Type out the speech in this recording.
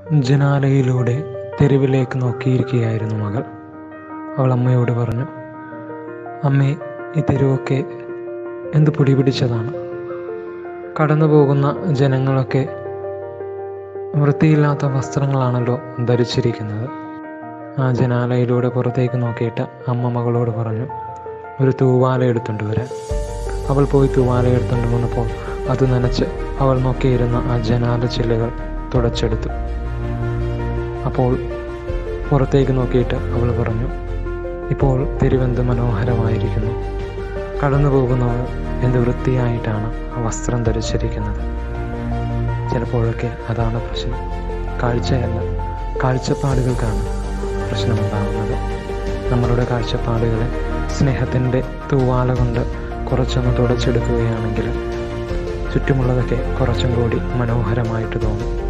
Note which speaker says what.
Speaker 1: ജനാലയിലൂടെ തെരുവിലേക്ക് നോക്കിയിരിക്കുകയായിരുന്നു മകൾ അവൾ അമ്മയോട് പറഞ്ഞു അമ്മേ ഈ തെരുവൊക്കെ എന്ത് പൊടി പിടിച്ചതാണ് കടന്നു പോകുന്ന ജനങ്ങളൊക്കെ വൃത്തിയില്ലാത്ത വസ്ത്രങ്ങളാണല്ലോ ധരിച്ചിരിക്കുന്നത് ആ ജനാലയിലൂടെ പുറത്തേക്ക് നോക്കിയിട്ട് അമ്മ മകളോട് പറഞ്ഞു ഒരു തൂവാല എടുത്തുകൊണ്ട് വരാൻ അവൾ പോയി തൂവാല എടുത്തുകൊണ്ട് വന്നപ്പോൾ അത് നനച്ച് അവൾ നോക്കിയിരുന്ന ആ ജനാല ചില്ലുകൾ തുടച്ചെടുത്തു അപ്പോൾ പുറത്തേക്ക് നോക്കിയിട്ട് അവൾ പറഞ്ഞു ഇപ്പോൾ തെരുവെന്ത് മനോഹരമായിരിക്കുന്നു കടന്നു പോകുന്നവർ എന്ത് വൃത്തിയായിട്ടാണ് ആ വസ്ത്രം ധരിച്ചിരിക്കുന്നത് ചിലപ്പോഴൊക്കെ അതാണ് പ്രശ്നം കാഴ്ചയല്ല കാഴ്ചപ്പാടുകൾക്കാണ് പ്രശ്നമുണ്ടാകുന്നത് നമ്മളുടെ കാഴ്ചപ്പാടുകളെ സ്നേഹത്തിൻ്റെ തൂവാല കൊണ്ട് കുറച്ചൊന്ന് തുടച്ചെടുക്കുകയാണെങ്കിൽ ചുറ്റുമുള്ളതൊക്കെ കുറച്ചും കൂടി മനോഹരമായിട്ട് തോന്നും